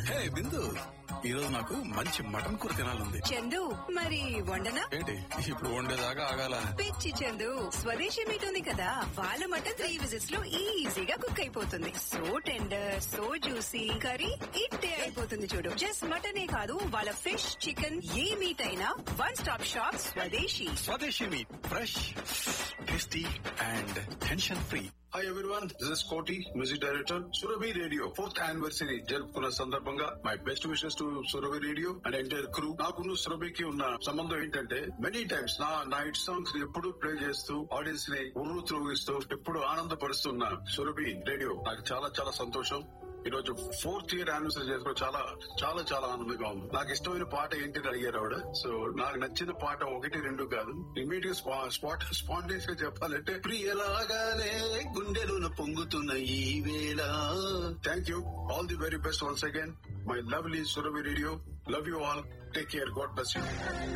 హే బిందు ఈ రోజు నాకు మంచి మటన్ కూర తినాలంది చందు మరి వండనా ఏంటి ఇప్పుడు వండేదాకా ఆగాల పిచ్చి చందు స్వదేశీ మీట్ ఉంది కదా వాళ్ళ మటన్ త్రీ విజిట్స్ లో ఈజీగా కుక్ అయిపోతుంది so tender so juicy curry ఇట్టే అయిపోతుంది చూడు జస్ట్ మటనే కాదు వాళ్ళ ఫిష్ చికెన్ ఏ మీట్ అయినా one stop shop Swadeshi Swadeshi meat fresh tasty and tension free hi everyone this is Koti music director Surabhi radio fourth anniversary జరుపుకున్న సందర్భంగా my best wishes to Surabhi radio and entire crew నాకున్న సురభికి ఉన్న సంబంధం ఏంటంటే మెనీ టైమ్స్ నా నా హిట్ సాంగ్స్ ఎప్పుడు ప్లే చేస్తూ ఆడియన్స్ ని ఉర్రు త్రోగిస్తూ ఎప్పుడు ఆనందపరుస్తున్న సురభి రేడియో నాకు చాలా చాలా సంతోషం ఈ రోజు ఫోర్త్ ఇయర్ యానివర్సరీ చేసుకో చాలా చాలా చాలా ఆనందంగా ఉంది నాకు ఇష్టమైన పాట ఏంటి అని అడిగారు ఆవిడ సో నాకు నచ్చిన పాట ఒకటి రెండు కాదు ఇమీడియట్ స్పాట్ స్పాంటేస్ గా చెప్పాలంటే ప్రియలాగానే గుండెలోన పొంగుతున్న ఈ వేళ thank you all the very best once again my lovely Surabhi radio love you all take care God bless you